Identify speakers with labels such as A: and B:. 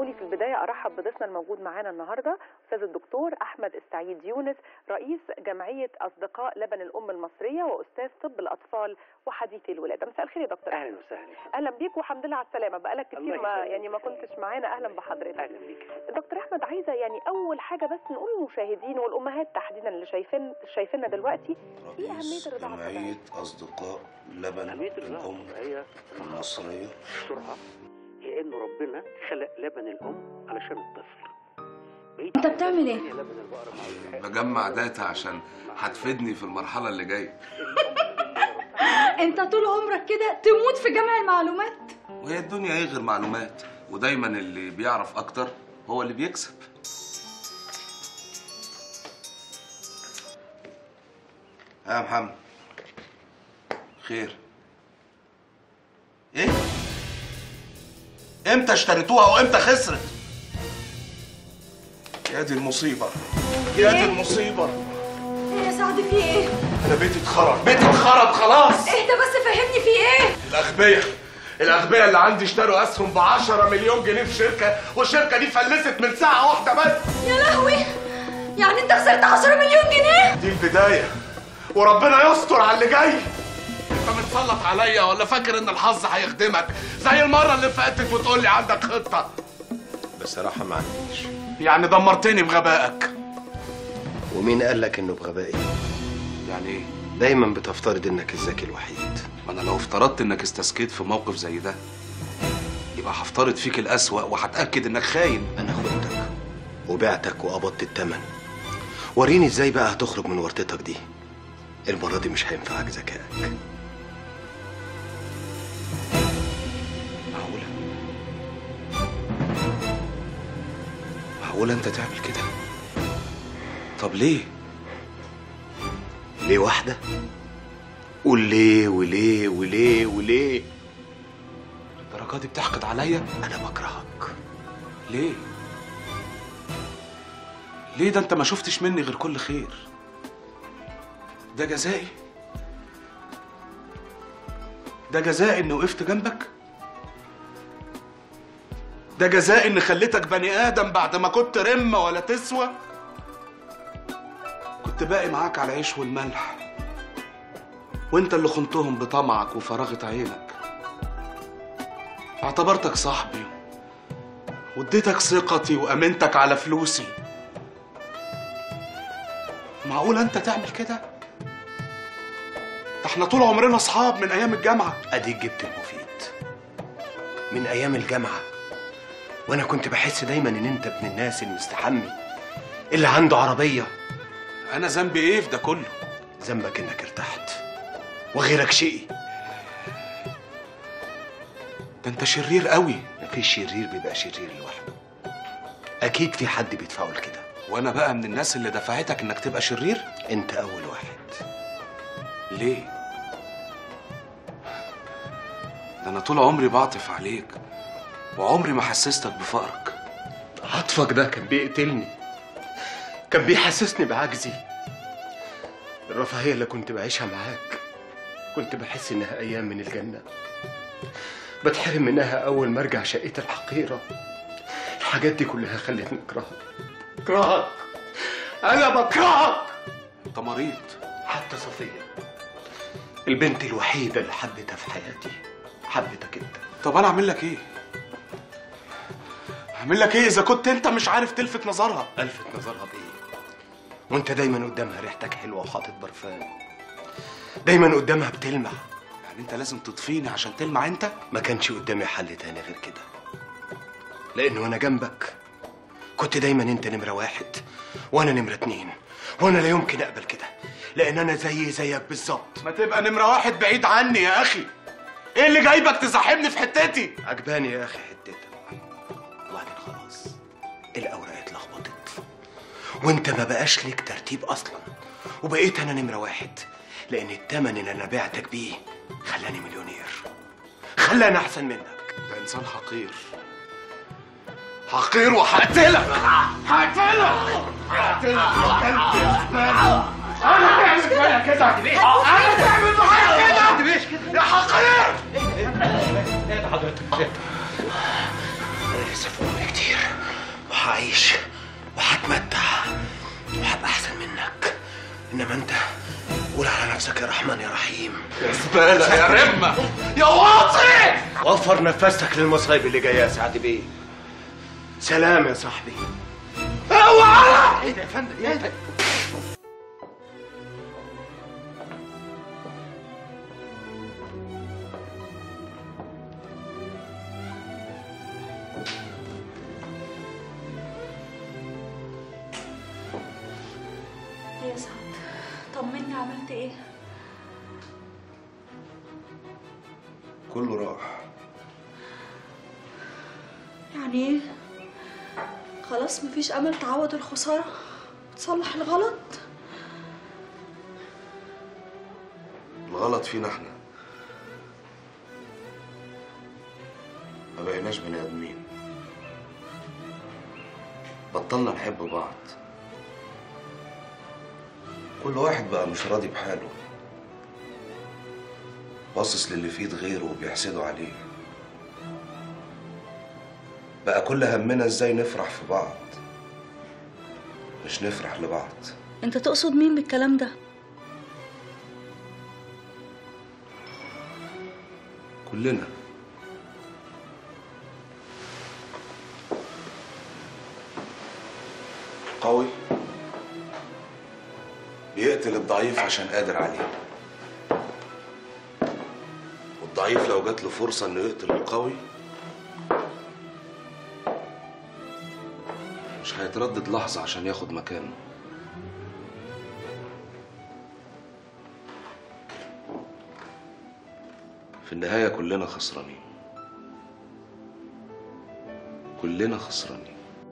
A: اسمحوا لي في البدايه ارحب بضيفنا الموجود معانا النهارده استاذ الدكتور احمد السعيد يونس رئيس جمعيه اصدقاء لبن الام المصريه واستاذ طب الاطفال وحديثي الولاده مساء الخير يا دكتور
B: اهلا وسهلا
A: اهلا بيك والحمد لله على السلامه بقالك كتير
B: الله
A: ما
B: يسلمك.
A: يعني ما كنتش معانا اهلا بحضرتك
B: اهلا بيك
A: دكتور احمد عايزه يعني اول حاجه بس نقول للمشاهدين والامهات تحديدا اللي شايفين شايفيننا دلوقتي ايه اهميه
C: رئيس
A: الرضاعه الطبيعيه
C: جمعية أصدقاء لبن
B: أهمية الرضاعة
C: الأم
B: الطبيعية
C: المصرية
B: بسرعة هي إنه ربنا خلق لبن الأم علشان الطفل بقية
D: أنت بتعمل إيه؟
B: الدنيا لبن البقرة مع الحق.
E: بجمع داتا عشان هتفيدني في المرحلة اللي جاية
D: انت طول عمرك كده تموت في جمع المعلومات
E: وهي الدنيا ايه غير معلومات ودايما اللي بيعرف اكتر هو اللي بيكسب ها يا محمد خير ايه امتى اشتريتوها وامتى خسرت يا دي المصيبة يا دي المصيبة
D: ايه يا سعد في ايه؟
E: انا بيتي اتخرب بيتي اتخرب خلاص
D: اهدى بس فهمني في ايه؟
E: الأغبياء الأغبياء اللي عندي اشتروا أسهم ب 10 مليون جنيه في شركة والشركة دي فلست من ساعة واحدة بس
D: يا لهوي يعني انت خسرت 10 مليون جنيه؟
E: دي البداية وربنا يستر على اللي جاي انت متسلط عليا ولا فاكر ان الحظ هيخدمك زي المرة اللي فاتت وتقول لي عندك خطة
F: بصراحة ما عنديش
E: يعني دمرتني بغبائك
F: ومين قال لك انه بغبائي
E: يعني ايه
F: دايما بتفترض انك الذكي الوحيد
E: ما انا لو افترضت انك استسكيت في موقف زي ده يبقى هفترض فيك الأسوأ وهتأكد انك خاين
F: انا خنتك وبعتك وقبضت التمن وريني ازاي بقى هتخرج من ورطتك دي المرة دي مش هينفعك ذكائك
E: معقولة معقولة انت تعمل كده طب ليه
F: ليه واحدة قول ليه وليه وليه وليه
E: الدرجات دي بتحقد عليا
F: انا بكرهك
E: ليه ليه ده انت ما شفتش مني غير كل خير ده جزائي ده جزائي اني وقفت جنبك ده جزائي اني خليتك بني ادم بعد ما كنت رمه ولا تسوى كنت باقي معاك على العيش والملح وانت اللي خنتهم بطمعك وفراغة عينك اعتبرتك صاحبي واديتك ثقتي وامنتك على فلوسي معقول انت تعمل كده ده احنا طول عمرنا اصحاب من ايام الجامعه
F: اديك جبت المفيد من ايام الجامعة وانا كنت بحس دايما ان انت ابن الناس المستحمي اللي عنده عربية
E: انا ذنبي ايه في ده كله
F: ذنبك انك ارتحت وغيرك شقي
E: ده انت شرير قوي
F: مفيش شرير بيبقى شرير لوحده اكيد في حد بيدفعه لكده
E: وانا بقى من الناس اللي دفعتك انك تبقى شرير
F: انت اول واحد
E: ليه ده انا طول عمري بعطف عليك وعمري ما حسستك بفقرك
F: عطفك ده كان بيقتلني كان بيحسسني بعجزي الرفاهية اللي كنت بعيشها معاك كنت بحس انها ايام من الجنة بتحرم منها اول ما ارجع شقتي الحقيرة الحاجات دي كلها خلتني اكرهك اكرهك انا بكرهك
E: انت مريض
F: حتى صفية البنت الوحيدة اللي حبيتها في حياتي حبيتك انت
E: طب انا اعمل لك ايه اعمل لك ايه اذا كنت انت مش عارف تلفت نظرها
F: الفت نظرها بايه وانت دايما قدامها ريحتك حلوه وحاطط برفان دايما قدامها بتلمع
E: يعني انت لازم تطفيني عشان تلمع انت
F: ما كانش قدامي حل تاني غير كده لان وانا جنبك كنت دايما انت نمره واحد وانا نمره اتنين وانا لا يمكن اقبل كده لان انا زي زيك بالظبط
E: ما تبقى نمرة واحد بعيد عني يا اخي ايه اللي جايبك تزاحمني في حتتي
F: عجباني يا اخي حتتك وبعدين خلاص الاوراق اتلخبطت وانت ما بقاش ليك ترتيب اصلا وبقيت انا نمره واحد لان التمن اللي انا بعتك بيه خلاني مليونير خلاني احسن منك
E: انت انسان حقير حقير وهقتلك هقتلك هقتلك يا كلب يا زبالة انا تعمل فيا كده انا تعمل معايا كده يا حقير
F: انا اسف امي كتير وهعيش وهتمتع وهبقى احسن منك انما انت قول على نفسك يا رحمن يا رحيم
E: يا زبالة يا رمة يا واطي
F: وفر نفسك للمصايب اللي جايه يا سعد بيه سلام يا صاحبي
E: اوعى
F: ايه ده يا فندم ايه ده
D: ايه يا سعد طمني عملت ايه
C: كله راح
D: يعني ايه خلاص مفيش امل تعوض الخساره تصلح الغلط
C: الغلط فينا احنا ما بقيناش بني ادمين بطلنا نحب بعض كل واحد بقى مش راضي بحاله باصص للي في ايد غيره وبيحسده عليه بقى كل همنا ازاي نفرح في بعض مش نفرح لبعض
D: انت تقصد مين بالكلام ده
C: كلنا قوي بيقتل الضعيف عشان قادر عليه والضعيف لو جات له فرصة انه يقتل القوي مش هيتردد لحظة عشان ياخد مكانه في النهاية كلنا خسرانين كلنا خسرانين